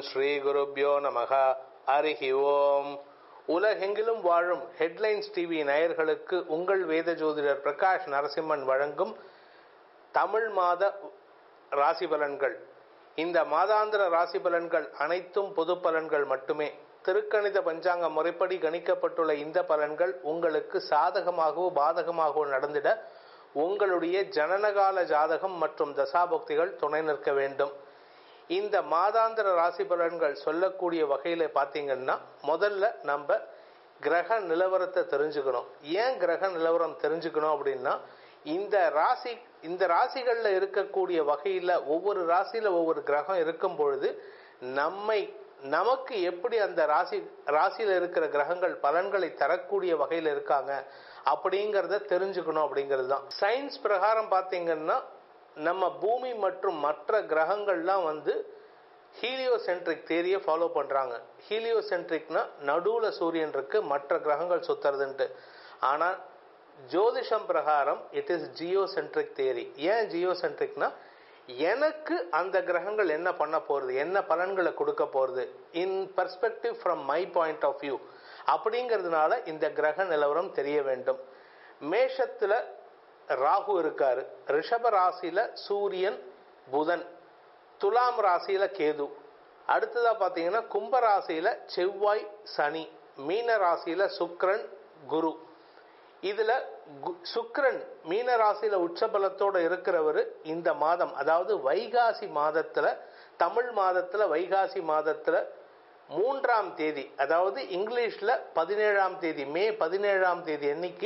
ஸ்ரீ குருப்யோ நமக ஹரிஹி ஓம் உலகெங்கிலும் வாழும் ஹெட்லைன்ஸ் டிவி நேயர்களுக்கு உங்கள் வேத ஜோதிடர் பிரகாஷ் நரசிம்மன் வழங்கும் தமிழ் மாத ராசி பலன்கள் இந்த மாதாந்திர ராசி பலன்கள் அனைத்தும் பொது பலன்கள் மட்டுமே திருக்கணித பஞ்சாங்க முறைப்படி கணிக்கப்பட்டுள்ள இந்த பலன்கள் உங்களுக்கு சாதகமாகவோ பாதகமாகவோ நடந்திட உங்களுடைய ஜனனகால ஜாதகம் மற்றும் தசாபக்திகள் துணை நிற்க வேண்டும் இந்த மாதாந்திர ராசி பலன்கள் சொல்லக்கூடிய வகையில் பார்த்தீங்கன்னா முதல்ல நம்ம கிரக நிலவரத்தை தெரிஞ்சுக்கணும் ஏன் கிரக நிலவரம் தெரிஞ்சுக்கணும் அப்படின்னா இந்த ராசி இந்த ராசிகளில் இருக்கக்கூடிய வகையில் ஒவ்வொரு ராசியில் ஒவ்வொரு கிரகம் இருக்கும் பொழுது நம்மை நமக்கு எப்படி அந்த ராசி ராசியில் இருக்கிற கிரகங்கள் பலன்களை தரக்கூடிய வகையில் இருக்காங்க அப்படிங்கிறத தெரிஞ்சுக்கணும் அப்படிங்கிறது தான் சயின்ஸ் பிரகாரம் பார்த்தீங்கன்னா நம்ம பூமி மற்றும் மற்ற கிரகங்கள்லாம் வந்து ஹீலியோசென்ட்ரிக் தேரியை ஃபாலோ பண்ணுறாங்க ஹீலியோசென்ட்ரிக்னா நடுவில் சூரியன் இருக்கு மற்ற கிரகங்கள் சுத்துறதுன்ட்டு ஆனால் ஜோதிஷம் பிரகாரம் இட் இஸ் ஜியோசென்ட்ரிக் தேரி ஏன் ஜியோசென்ட்ரிக்னா எனக்கு அந்த கிரகங்கள் என்ன பண்ண போகிறது என்ன பலன்களை கொடுக்க போகிறது in perspective from my point of view அப்படிங்கிறதுனால இந்த கிரக நிலவரம் தெரிய வேண்டும் மேஷத்தில் ராகு இருக்காரு ரிஷப ராசியில் சூரியன் புதன் துலாம் ராசியில் கேது அடுத்ததாக பார்த்தீங்கன்னா கும்ப ராசியில் செவ்வாய் சனி மீன ராசியில் சுக்ரன் குரு இதில் சுக்ரன் மீன ராசியில் உச்சபலத்தோடு இருக்கிறவர் இந்த மாதம் அதாவது வைகாசி மாதத்தில் தமிழ் மாதத்தில் வைகாசி மாதத்தில் மூன்றாம் தேதி அதாவது இங்கிலீஷில் பதினேழாம் தேதி மே பதினேழாம் தேதி அன்னைக்கு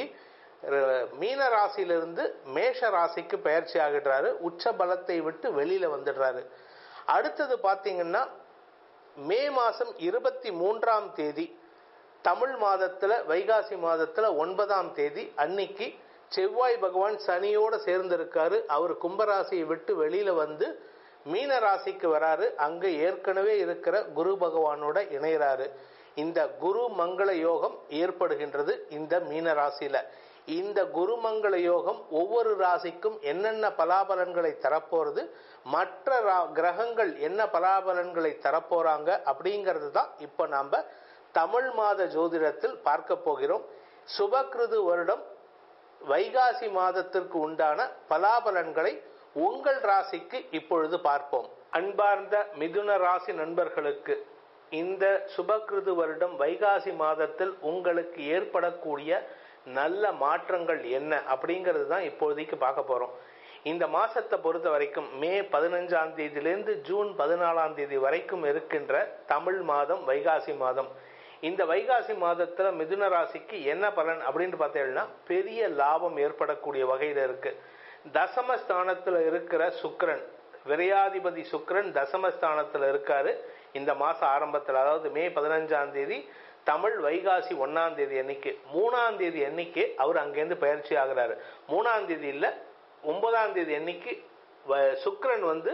மீன ராசியிலிருந்து மேஷ ராசிக்கு பயிற்சி ஆகிடுறாரு உச்ச பலத்தை விட்டு வெளியில வந்துடுறாரு அடுத்தது பார்த்தீங்கன்னா மே மாதம் இருபத்தி மூன்றாம் தேதி தமிழ் மாதத்தில் வைகாசி மாதத்தில் ஒன்பதாம் தேதி அன்னைக்கு செவ்வாய் பகவான் சனியோடு சேர்ந்திருக்காரு அவர் கும்பராசியை விட்டு வெளியில வந்து மீன ராசிக்கு வராரு அங்க ஏற்கனவே இருக்கிற குரு பகவானோட இணைகிறாரு இந்த குரு மங்கள யோகம் ஏற்படுகின்றது இந்த மீன ராசியில இந்த குருமங்கள யோகம் ஒவ்வொரு ராசிக்கும் என்னென்ன பலாபலன்களை தரப்போறது மற்ற கிரகங்கள் என்ன பலாபலன்களை தரப்போறாங்க அப்படிங்கிறது தான் இப்போ நாம தமிழ் மாத ஜோதிடத்தில் பார்க்க போகிறோம் சுபகிருது வருடம் வைகாசி மாதத்திற்கு உண்டான பலாபலன்களை உங்கள் ராசிக்கு இப்பொழுது பார்ப்போம் அன்பார்ந்த மிதுன ராசி நண்பர்களுக்கு இந்த சுபகிருது வருடம் வைகாசி மாதத்தில் உங்களுக்கு ஏற்படக்கூடிய நல்ல மாற்றங்கள் என்ன அப்படிங்கிறது தான் இப்போதைக்கு பார்க்க போறோம் இந்த மாசத்தை பொறுத்த வரைக்கும் மே பதினஞ்சாம் தேதியிலிருந்து ஜூன் பதினாலாம் தேதி வரைக்கும் இருக்கின்ற தமிழ் மாதம் வைகாசி மாதம் இந்த வைகாசி மாதத்துல மிதுன ராசிக்கு என்ன பலன் அப்படின்னு பார்த்தீங்கன்னா பெரிய லாபம் ஏற்படக்கூடிய வகையில் இருக்கு தசமஸ்தானத்துல இருக்கிற சுக்கரன் விரையாதிபதி சுக்கரன் தசமஸ்தானத்துல இருக்காரு இந்த மாசம் ஆரம்பத்தில் அதாவது மே பதினஞ்சாம் தேதி தமிழ் வைகாசி ஒன்னாம் தேதி அன்னைக்கு மூணாம் தேதி அன்னைக்கு அவர் அங்கேருந்து பயிற்சி ஆகிறாரு மூணாம் தேதி இல்லை ஒன்பதாம் தேதி அன்னைக்கு சுக்கரன் வந்து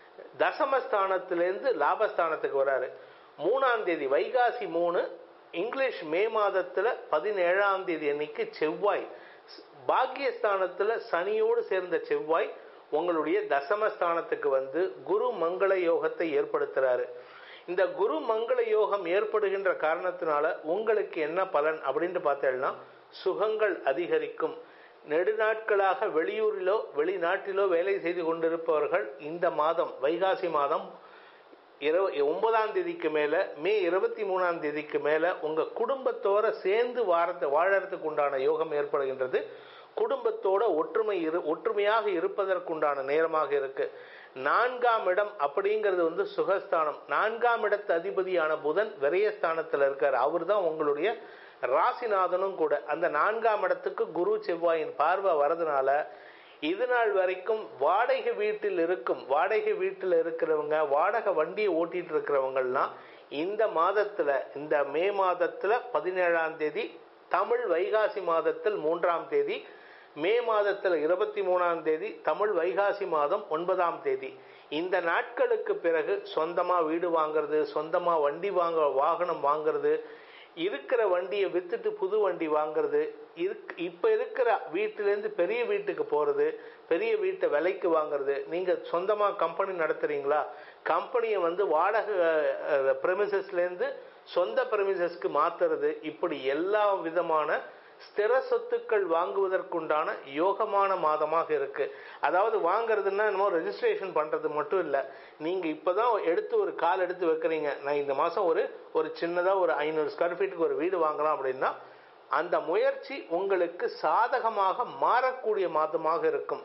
தசமஸ்தானத்திலேருந்து லாபஸ்தானத்துக்கு வராரு மூணாம் தேதி வைகாசி மூணு இங்கிலீஷ் மே மாதத்துல பதினேழாம் தேதி அன்னைக்கு செவ்வாய் பாக்கியஸ்தானத்துல சனியோடு சேர்ந்த செவ்வாய் உங்களுடைய தசமஸ்தானத்துக்கு வந்து குரு மங்கள யோகத்தை ஏற்படுத்துறாரு இந்த குரு மங்கள யோகம் ஏற்படுகின்ற காரணத்தினால உங்களுக்கு என்ன பலன் அப்படின்ட்டு பார்த்தேன்னா சுகங்கள் அதிகரிக்கும் நெடுநாட்களாக வெளியூரிலோ வெளிநாட்டிலோ வேலை செய்து கொண்டிருப்பவர்கள் இந்த மாதம் வைகாசி மாதம் இரவு ஒன்பதாம் தேதிக்கு மேல மே இருபத்தி மூணாம் தேதிக்கு மேல உங்க குடும்பத்தோட சேர்ந்து வாரத்தை வாழறதுக்கு உண்டான யோகம் ஏற்படுகின்றது குடும்பத்தோட ஒற்றுமை இரு ஒற்றுமையாக இருப்பதற்குண்டான நேரமாக இருக்கு நான்காம் இடம் அப்படிங்கிறது வந்து சுகஸ்தானம் நான்காம் இடத்து அதிபதியான புதன் விரயஸ்தானத்தில் இருக்கார் அவர் தான் உங்களுடைய ராசிநாதனும் கூட அந்த நான்காம் இடத்துக்கு குரு செவ்வாயின் பார்வை வரதுனால இது நாள் வரைக்கும் வாடகை வீட்டில் இருக்கும் வாடகை வீட்டில் இருக்கிறவங்க வாடகை வண்டியை ஓட்டிட்டு இருக்கிறவங்கலாம் இந்த மாதத்துல இந்த மே மாதத்துல பதினேழாம் தேதி தமிழ் வைகாசி மாதத்தில் மூன்றாம் தேதி மே மாதத்தில் இருபத்தி மூணாம் தேதி தமிழ் வைகாசி மாதம் ஒன்பதாம் தேதி இந்த நாட்களுக்கு பிறகு சொந்தமா வீடு வாங்குறது சொந்தமா வண்டி வாங்க வாகனம் வாங்குறது இருக்கிற வண்டியை வித்துட்டு புது வண்டி வாங்குறது இருக்- இப்ப இருக்கிற வீட்டிலேருந்து பெரிய வீட்டுக்கு போறது பெரிய வீட்டை விலைக்கு வாங்குறது நீங்க சொந்தமா கம்பெனி நடத்துறீங்களா கம்பெனியை வந்து வாடகை பிரமிசஸ்ல இருந்து சொந்த பிரமிசஸ்க்கு மாத்துறது இப்படி எல்லா விதமான ஸ்திர சொத்துக்கள் வாங்குவதற்குண்டான யோகமான மாதமாக இருக்கு அதாவது வாங்குறதுன்னா என்னமோ ரெஜிஸ்ட்ரேஷன் பண்றது மட்டும் இல்ல நீங்க இப்பதான் எடுத்து ஒரு கால் எடுத்து வைக்கிறீங்க நான் இந்த மாசம் ஒரு ஒரு சின்னதா ஒரு ஐநூறு ஸ்கொயர் ஃபீட்டுக்கு ஒரு வீடு வாங்கலாம் அப்படின்னா அந்த முயற்சி உங்களுக்கு சாதகமாக மாறக்கூடிய மாதமாக இருக்கும்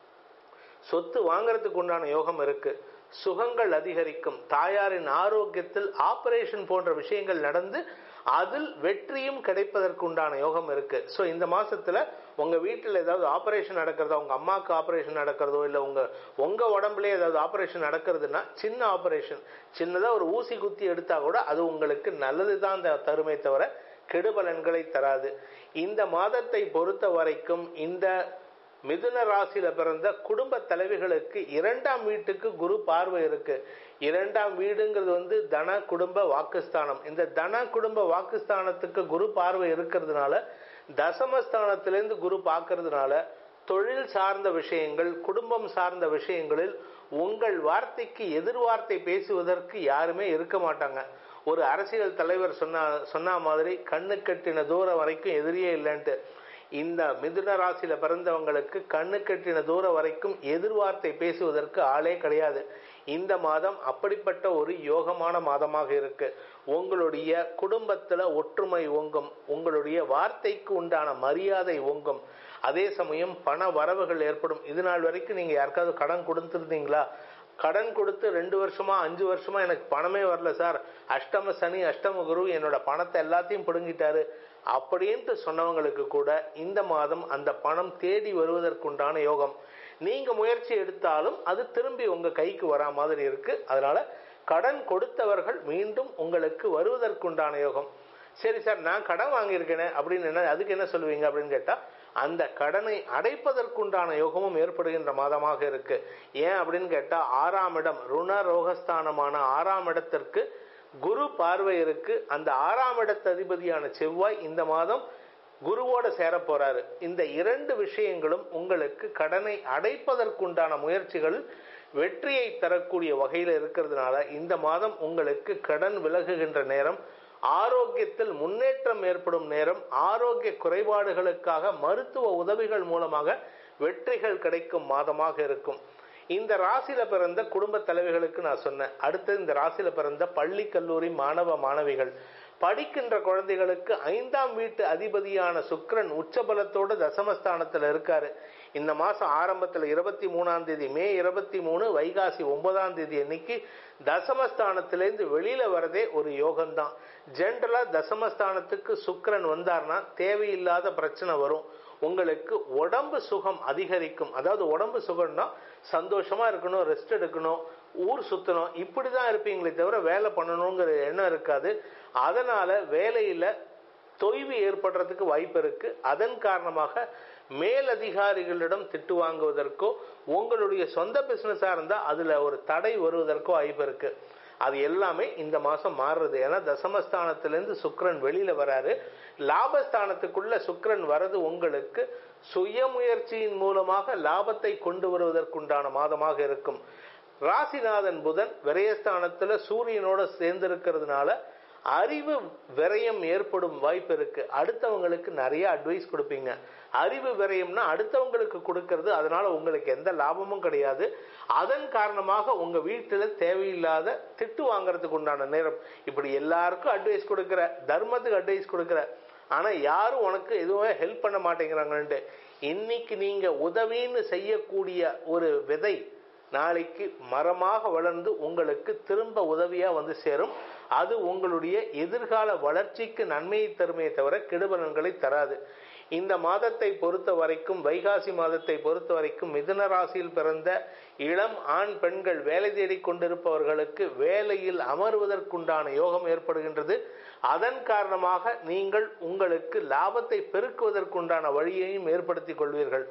சொத்து வாங்குறதுக்கு உண்டான யோகம் இருக்கு சுகங்கள் அதிகரிக்கும் தாயாரின் ஆரோக்கியத்தில் ஆபரேஷன் போன்ற விஷயங்கள் நடந்து அதில் வெற்றியும் கிடைப்பதற்கு உண்டான யோகம் இருக்கு ஸோ இந்த மாசத்துல உங்க வீட்டில் ஏதாவது ஆபரேஷன் நடக்கிறதோ உங்க அம்மாவுக்கு ஆபரேஷன் நடக்கிறதோ இல்லை உங்க உங்க உடம்புல ஏதாவது ஆபரேஷன் நடக்கிறதுனா சின்ன ஆபரேஷன் சின்னதா ஒரு ஊசி குத்தி எடுத்தா கூட அது உங்களுக்கு நல்லது தான் தருமே தவிர கெடுபலன்களை தராது இந்த மாதத்தை பொறுத்த வரைக்கும் இந்த மிதுன ராசியில பிறந்த குடும்ப தலைவிகளுக்கு இரண்டாம் வீட்டுக்கு குரு பார்வை இருக்கு இரண்டாம் வீடுங்கிறது வந்து தன குடும்ப வாக்குஸ்தானம் இந்த தன குடும்ப வாக்குஸ்தானத்துக்கு குரு பார்வை இருக்கிறதுனால தசமஸ்தானத்திலிருந்து குரு பார்க்கறதுனால தொழில் சார்ந்த விஷயங்கள் குடும்பம் சார்ந்த விஷயங்களில் உங்கள் வார்த்தைக்கு எதிர்வார்த்தை பேசுவதற்கு யாருமே இருக்க மாட்டாங்க ஒரு அரசியல் தலைவர் சொன்ன சொன்ன மாதிரி கண்ணு கட்டின தூரம் வரைக்கும் எதிரியே இல்லைன்ட்டு இந்த மிதுன ராசியில பிறந்தவங்களுக்கு கண்ணு கட்டின தூரம் வரைக்கும் எதிர்வார்த்தை பேசுவதற்கு ஆளே கிடையாது இந்த மாதம் அப்படிப்பட்ட ஒரு யோகமான மாதமாக இருக்கு உங்களுடைய குடும்பத்துல ஒற்றுமை ஓங்கும் உங்களுடைய வார்த்தைக்கு உண்டான மரியாதை ஓங்கும் அதே சமயம் பண வரவுகள் ஏற்படும் இது நாள் வரைக்கும் நீங்க யாருக்காவது கடன் கொடுத்துருந்தீங்களா கடன் கொடுத்து ரெண்டு வருஷமா அஞ்சு வருஷமா எனக்கு பணமே வரல சார் அஷ்டம சனி அஷ்டம குரு என்னோட பணத்தை எல்லாத்தையும் பிடுங்கிட்டாரு அப்படின்ட்டு சொன்னவங்களுக்கு கூட இந்த மாதம் அந்த பணம் தேடி வருவதற்குண்டான யோகம் நீங்க முயற்சி எடுத்தாலும் அது திரும்பி உங்க கைக்கு வரா மாதிரி இருக்கு அதனால கடன் கொடுத்தவர்கள் மீண்டும் உங்களுக்கு வருவதற்குண்டான யோகம் சரி சார் நான் கடன் வாங்கியிருக்கேனே அப்படின்னு என்ன அதுக்கு என்ன சொல்லுவீங்க அப்படின்னு கேட்டா அந்த கடனை அடைப்பதற்குண்டான யோகமும் ஏற்படுகின்ற மாதமாக இருக்கு ஏன் அப்படின்னு கேட்டா ஆறாம் இடம் ருண ரோகஸ்தானமான ஆறாம் இடத்திற்கு குரு பார்வை இருக்கு அந்த ஆறாம் இடத்து அதிபதியான செவ்வாய் இந்த மாதம் குருவோட சேர போறாரு இந்த இரண்டு விஷயங்களும் உங்களுக்கு கடனை அடைப்பதற்குண்டான முயற்சிகள் வெற்றியை தரக்கூடிய வகையில் இருக்கிறதுனால இந்த மாதம் உங்களுக்கு கடன் விலகுகின்ற நேரம் ஆரோக்கியத்தில் முன்னேற்றம் ஏற்படும் நேரம் ஆரோக்கிய குறைபாடுகளுக்காக மருத்துவ உதவிகள் மூலமாக வெற்றிகள் கிடைக்கும் மாதமாக இருக்கும் இந்த ராசியில பிறந்த குடும்ப தலைவிகளுக்கு நான் சொன்னேன் அடுத்து இந்த ராசியில பிறந்த பள்ளி கல்லூரி மாணவ மாணவிகள் படிக்கின்ற குழந்தைகளுக்கு ஐந்தாம் வீட்டு அதிபதியான சுக்கிரன் உச்சபலத்தோட தசமஸ்தானத்துல இருக்காரு இந்த மாசம் ஆரம்பத்துல இருபத்தி மூணாம் தேதி மே இருபத்தி மூணு வைகாசி ஒன்பதாம் தேதி அன்னைக்கு தசமஸ்தானத்திலேருந்து வெளியில வரதே ஒரு யோகம்தான் ஜென்ரலா தசமஸ்தானத்துக்கு சுக்கிரன் வந்தார்னா தேவையில்லாத பிரச்சனை வரும் உங்களுக்கு உடம்பு சுகம் அதிகரிக்கும் அதாவது உடம்பு சுகம்னா சந்தோஷமா இருக்கணும் ரெஸ்ட் எடுக்கணும் ஊர் சுத்தணும் இப்படிதான் இருப்பீங்களே தவிர வேலை பண்ணணுங்கிற எண்ணம் இருக்காது அதனால வேலையில தொய்வு ஏற்படுறதுக்கு வாய்ப்பு இருக்கு அதன் காரணமாக மேலதிகாரிகளிடம் திட்டு வாங்குவதற்கோ உங்களுடைய சொந்த பிசினஸா இருந்தா அதுல ஒரு தடை வருவதற்கோ வாய்ப்பு இருக்கு அது எல்லாமே இந்த மாசம் மாறுறது ஏன்னா தசமஸ்தானத்திலிருந்து சுக்கிரன் வெளியில வராரு லாபஸ்தானத்துக்குள்ள சுக்கிரன் வரது உங்களுக்கு சுயமுயற்சியின் மூலமாக லாபத்தை கொண்டு வருவதற்குண்டான மாதமாக இருக்கும் ராசிநாதன் புதன் விரயஸ்தானத்துல சூரியனோட சேர்ந்திருக்கிறதுனால அறிவு விரயம் ஏற்படும் வாய்ப்பு இருக்கு அடுத்தவங்களுக்கு நிறைய அட்வைஸ் கொடுப்பீங்க அறிவு விரயம்னா அடுத்தவங்களுக்கு கொடுக்கறது அதனால உங்களுக்கு எந்த லாபமும் கிடையாது அதன் காரணமாக உங்க வீட்டுல தேவையில்லாத திட்டு வாங்குறதுக்கு உண்டான நேரம் இப்படி எல்லாருக்கும் அட்வைஸ் கொடுக்கிற தர்மத்துக்கு அட்வைஸ் கொடுக்கிற ஆனா யாரும் உனக்கு எதுவும் ஹெல்ப் பண்ண மாட்டேங்கிறாங்கன்ட்டு இன்னைக்கு நீங்க உதவின்னு செய்யக்கூடிய ஒரு விதை நாளைக்கு மரமாக வளர்ந்து உங்களுக்கு திரும்ப உதவியா வந்து சேரும் அது உங்களுடைய எதிர்கால வளர்ச்சிக்கு நன்மையை தருமே தவிர கெடுபலன்களை தராது இந்த மாதத்தை பொறுத்த வரைக்கும் வைகாசி மாதத்தை பொறுத்த வரைக்கும் மிதுன ராசியில் பிறந்த இளம் ஆண் பெண்கள் வேலை தேடிக் கொண்டிருப்பவர்களுக்கு வேலையில் அமர்வதற்குண்டான யோகம் ஏற்படுகின்றது அதன் காரணமாக நீங்கள் உங்களுக்கு லாபத்தை பெருக்குவதற்குண்டான வழியையும் ஏற்படுத்திக் கொள்வீர்கள்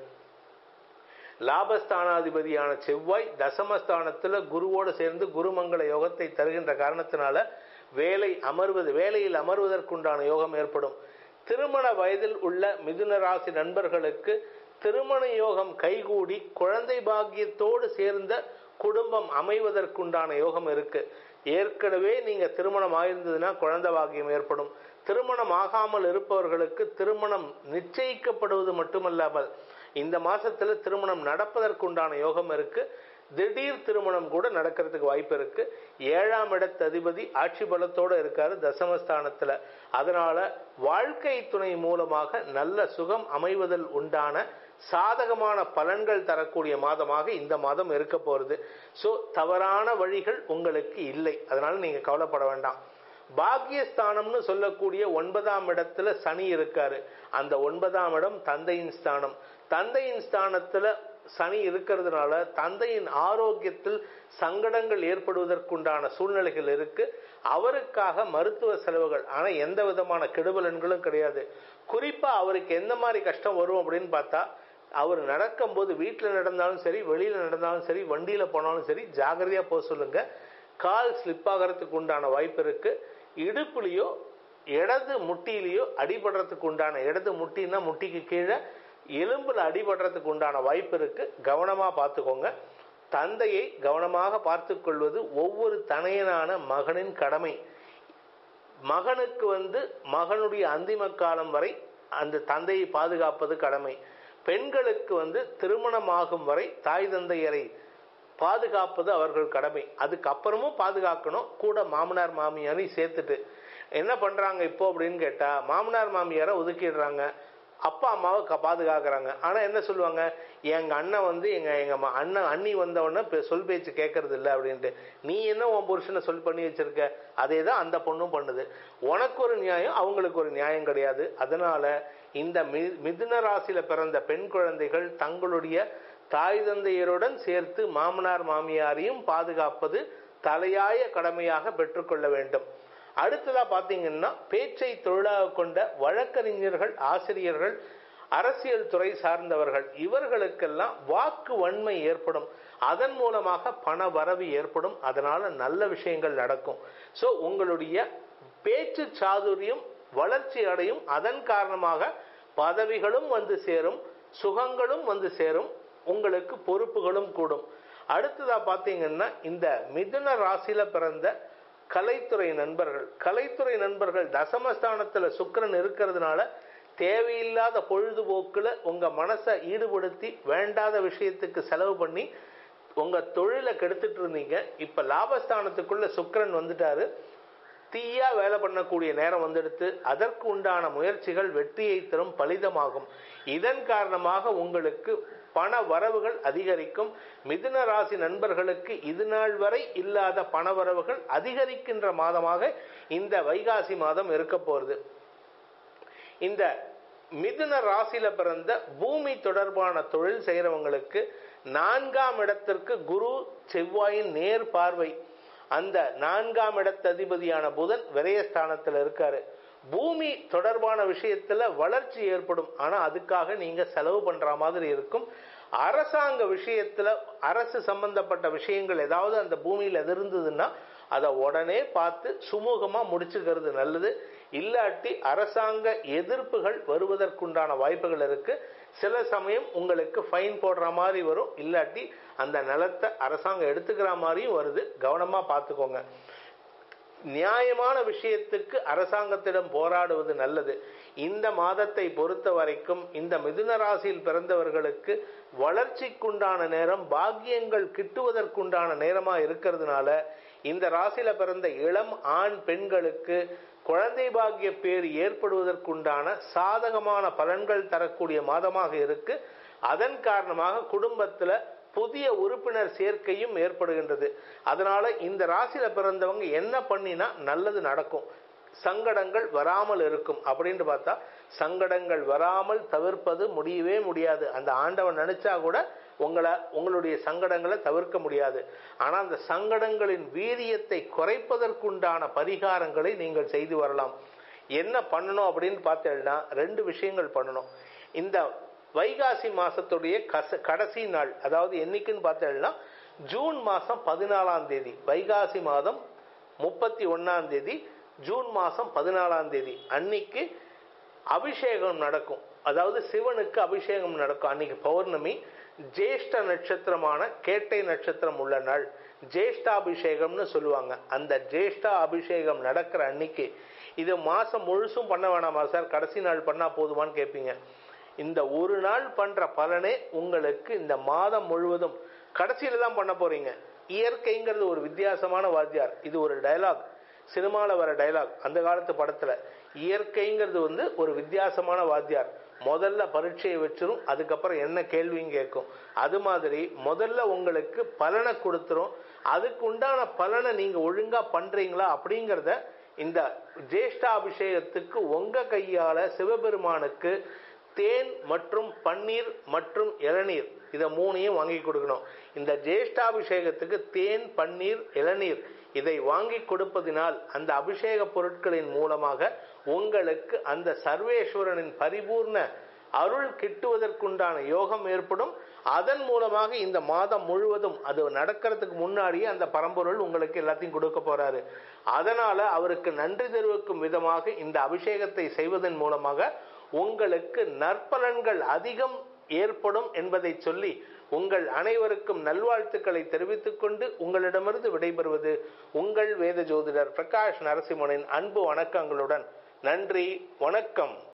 லாபஸ்தானாதிபதியான செவ்வாய் தசமஸ்தானத்துல குருவோடு சேர்ந்து குருமங்கள யோகத்தை தருகின்ற காரணத்தினால வேலை அமர்வது வேலையில் அமர்வதற்குண்டான யோகம் ஏற்படும் திருமண வயதில் உள்ள மிதுன ராசி நண்பர்களுக்கு திருமண யோகம் கைகூடி குழந்தை பாக்கியத்தோடு சேர்ந்த குடும்பம் அமைவதற்குண்டான யோகம் இருக்கு ஏற்கனவே நீங்க திருமணம் ஆயிருந்ததுன்னா குழந்தை பாக்கியம் ஏற்படும் திருமணம் ஆகாமல் இருப்பவர்களுக்கு திருமணம் நிச்சயிக்கப்படுவது மட்டுமல்லாமல் இந்த மாசத்துல திருமணம் நடப்பதற்குண்டான யோகம் இருக்கு திடீர் திருமணம் கூட நடக்கிறதுக்கு வாய்ப்பு இருக்கு ஏழாம் இடத்து அதிபதி ஆட்சி பலத்தோட இருக்காரு தசமஸ்தானத்துல அதனால வாழ்க்கை துணை மூலமாக நல்ல சுகம் அமைவதில் உண்டான சாதகமான பலன்கள் தரக்கூடிய மாதமாக இந்த மாதம் இருக்க போறது ஸோ தவறான வழிகள் உங்களுக்கு இல்லை அதனால நீங்க கவலைப்பட வேண்டாம் பாக்கியஸ்தானம்னு சொல்லக்கூடிய ஒன்பதாம் இடத்துல சனி இருக்காரு அந்த ஒன்பதாம் இடம் தந்தையின் ஸ்தானம் தந்தையின் ஸ்தானத்துல சனி இருக்கிறதுனால தந்தையின் ஆரோக்கியத்தில் சங்கடங்கள் ஏற்படுவதற்குண்டான சூழ்நிலைகள் இருக்கு அவருக்காக மருத்துவ செலவுகள் ஆனா எந்த விதமான கெடுபலன்களும் கிடையாது குறிப்பா அவருக்கு எந்த மாதிரி கஷ்டம் வரும் அப்படின்னு பார்த்தா அவர் நடக்கும்போது வீட்டில் நடந்தாலும் சரி வெளியில நடந்தாலும் சரி வண்டியில போனாலும் சரி ஜாகிரதையா போக சொல்லுங்க கால் ஸ்லிப் ஆகிறதுக்கு உண்டான வாய்ப்பு இருக்கு இடுப்புலையோ இடது முட்டியிலையோ அடிபடுறதுக்கு உண்டான இடது முட்டின்னா முட்டிக்கு கீழே எலும்புல அடிபடுறதுக்கு உண்டான வாய்ப்பு இருக்கு கவனமா பார்த்துக்கோங்க தந்தையை கவனமாக பார்த்து கொள்வது ஒவ்வொரு தனையனான மகனின் கடமை மகனுக்கு வந்து மகனுடைய அந்திம காலம் வரை அந்த தந்தையை பாதுகாப்பது கடமை பெண்களுக்கு வந்து திருமணமாகும் வரை தாய் தந்தையரை பாதுகாப்பது அவர்கள் கடமை அதுக்கப்புறமும் பாதுகாக்கணும் கூட மாமனார் மாமியாரையும் சேர்த்துட்டு என்ன பண்றாங்க இப்போ அப்படின்னு கேட்டா மாமனார் மாமியாரை ஒதுக்கிடுறாங்க அப்பா அம்மாவை க- பாதுகாக்கிறாங்க ஆனா என்ன சொல்லுவாங்க எங்க அண்ணன் வந்து எங்க எங்க ம- அண்ணன் அண்ணி வந்த உடனே பெ- சொல் பேச்சு கேட்கறது இல்லை அப்படின்ட்டு நீ என்ன உன் புருஷனை சொல் பண்ணி வச்சிருக்க அதே தான் அந்த பொண்ணும் பண்ணுது உனக்கு ஒரு நியாயம் அவங்களுக்கு ஒரு நியாயம் கிடையாது அதனால இந்த மி- மிதுன ராசியில பிறந்த பெண் குழந்தைகள் தங்களுடைய தாய் தந்தையருடன் சேர்த்து மாமனார் மாமியாரையும் பாதுகாப்பது தலையாய கடமையாக பெற்றுக்கொள்ள வேண்டும் அடுத்ததா பாத்தீங்கன்னா பேச்சை தொழிலாக கொண்ட வழக்கறிஞர்கள் ஆசிரியர்கள் அரசியல் துறை சார்ந்தவர்கள் இவர்களுக்கெல்லாம் வாக்கு வன்மை ஏற்படும் அதன் மூலமாக பண வரவு ஏற்படும் அதனால நல்ல விஷயங்கள் நடக்கும் ஸோ உங்களுடைய பேச்சு சாதுரியம் வளர்ச்சி அடையும் அதன் காரணமாக பதவிகளும் வந்து சேரும் சுகங்களும் வந்து சேரும் உங்களுக்கு பொறுப்புகளும் கூடும் அடுத்ததா பாத்தீங்கன்னா இந்த மிதுன ராசியில பிறந்த கலைத்துறை நண்பர்கள் கலைத்துறை நண்பர்கள் தசமஸ்தானத்துல சுக்கிரன் இருக்கிறதுனால தேவையில்லாத பொழுதுபோக்குல உங்க மனசை ஈடுபடுத்தி வேண்டாத விஷயத்துக்கு செலவு பண்ணி உங்க தொழிலை கெடுத்துட்டு இருந்தீங்க இப்ப லாபஸ்தானத்துக்குள்ள சுக்கிரன் வந்துட்டாரு தீயா வேலை பண்ணக்கூடிய நேரம் வந்துடுத்து அதற்கு உண்டான முயற்சிகள் வெற்றியை தரும் பலிதமாகும் இதன் காரணமாக உங்களுக்கு பண வரவுகள் அதிகரிக்கும் மிதுன ராசி நண்பர்களுக்கு இது நாள் வரை இல்லாத பண வரவுகள் அதிகரிக்கின்ற மாதமாக இந்த வைகாசி மாதம் இருக்க போறது இந்த மிதுன ராசியில பிறந்த பூமி தொடர்பான தொழில் செய்யறவங்களுக்கு நான்காம் இடத்திற்கு குரு செவ்வாயின் நேர் பார்வை அந்த நான்காம் இடத்து அதிபதியான புதன் விரயஸ்தானத்துல இருக்காரு பூமி தொடர்பான விஷயத்துல வளர்ச்சி ஏற்படும் ஆனா அதுக்காக நீங்க செலவு பண்ற மாதிரி இருக்கும் அரசாங்க விஷயத்துல அரசு சம்பந்தப்பட்ட விஷயங்கள் ஏதாவது அந்த பூமியில எது இருந்ததுன்னா அதை உடனே பார்த்து சுமூகமா முடிச்சுக்கிறது நல்லது இல்லாட்டி அரசாங்க எதிர்ப்புகள் வருவதற்குண்டான வாய்ப்புகள் இருக்கு சில சமயம் உங்களுக்கு ஃபைன் போடுற மாதிரி வரும் இல்லாட்டி அந்த நிலத்தை அரசாங்கம் எடுத்துக்கிற மாதிரியும் வருது கவனமா பார்த்துக்கோங்க நியாயமான விஷயத்துக்கு அரசாங்கத்திடம் போராடுவது நல்லது இந்த மாதத்தை பொறுத்த வரைக்கும் இந்த மிதுன ராசியில் பிறந்தவர்களுக்கு வளர்ச்சிக்குண்டான நேரம் பாக்கியங்கள் கிட்டுவதற்குண்டான நேரமா இருக்கிறதுனால இந்த ராசியில பிறந்த இளம் ஆண் பெண்களுக்கு குழந்தை பாக்கிய பேர் ஏற்படுவதற்குண்டான சாதகமான பலன்கள் தரக்கூடிய மாதமாக இருக்கு அதன் காரணமாக குடும்பத்துல புதிய உறுப்பினர் சேர்க்கையும் ஏற்படுகின்றது அதனால இந்த ராசியில பிறந்தவங்க என்ன பண்ணினா நல்லது நடக்கும் சங்கடங்கள் வராமல் இருக்கும் அப்படின்னு பார்த்தா சங்கடங்கள் வராமல் தவிர்ப்பது முடியவே முடியாது அந்த ஆண்டவன் நினைச்சா கூட உங்களை உங்களுடைய சங்கடங்களை தவிர்க்க முடியாது ஆனா அந்த சங்கடங்களின் வீரியத்தை குறைப்பதற்குண்டான பரிகாரங்களை நீங்கள் செய்து வரலாம் என்ன பண்ணணும் அப்படின்னு பார்த்தேன்னா ரெண்டு விஷயங்கள் பண்ணணும் இந்த வைகாசி மாசத்துடைய கச கடைசி நாள் அதாவது என்னைக்குன்னு பார்த்தேன்னா ஜூன் மாசம் பதினாலாம் தேதி வைகாசி மாதம் முப்பத்தி ஒன்னாம் தேதி ஜூன் மாசம் பதினாலாம் தேதி அன்னைக்கு அபிஷேகம் நடக்கும் அதாவது சிவனுக்கு அபிஷேகம் நடக்கும் அன்னைக்கு பௌர்ணமி ஜேஷ்ட நட்சத்திரமான கேட்டை நட்சத்திரம் உள்ள நாள் ஜேஷ்டாபிஷேகம்னு சொல்லுவாங்க அந்த ஜேஷ்டா அபிஷேகம் நடக்கிற அன்னைக்கு இது மாசம் முழுசும் பண்ண வேணாமா சார் கடைசி நாள் பண்ணா போதுமான்னு கேட்பீங்க இந்த ஒரு நாள் பண்ற பலனே உங்களுக்கு இந்த மாதம் முழுவதும் கடைசியில தான் பண்ண போறீங்க இயற்கைங்கிறது ஒரு வித்தியாசமான வாத்தியார் இது ஒரு டயலாக் சினிமாவில் வர டயலாக் அந்த காலத்து படத்துல இயற்கைங்கிறது வந்து ஒரு வித்தியாசமான வாத்தியார் முதல்ல பரீட்சையை வச்சிரும் அதுக்கப்புறம் என்ன கேள்வியும் கேட்கும் அது மாதிரி முதல்ல உங்களுக்கு பலனை கொடுத்துரும் அதுக்கு உண்டான பலனை நீங்க ஒழுங்கா பண்றீங்களா அப்படிங்கிறத இந்த ஜேஷ்டாபிஷேகத்துக்கு உங்க கையால சிவபெருமானுக்கு தேன் மற்றும் பன்னீர் மற்றும் இளநீர் இதை மூணையும் வாங்கி கொடுக்கணும் இந்த ஜேஷ்டாபிஷேகத்துக்கு தேன் பன்னீர் இளநீர் இதை வாங்கி கொடுப்பதினால் அந்த அபிஷேக பொருட்களின் மூலமாக உங்களுக்கு அந்த சர்வேஸ்வரனின் பரிபூர்ண அருள் கிட்டுவதற்குண்டான யோகம் ஏற்படும் அதன் மூலமாக இந்த மாதம் முழுவதும் அது நடக்கிறதுக்கு முன்னாடியே அந்த பரம்பொருள் உங்களுக்கு எல்லாத்தையும் கொடுக்க போறாரு அதனால அவருக்கு நன்றி தெரிவிக்கும் விதமாக இந்த அபிஷேகத்தை செய்வதன் மூலமாக உங்களுக்கு நற்பலன்கள் அதிகம் ஏற்படும் என்பதை சொல்லி உங்கள் அனைவருக்கும் நல்வாழ்த்துக்களை தெரிவித்துக் கொண்டு உங்களிடமிருந்து விடைபெறுவது உங்கள் வேத ஜோதிடர் பிரகாஷ் நரசிம்மனின் அன்பு வணக்கங்களுடன் நன்றி வணக்கம்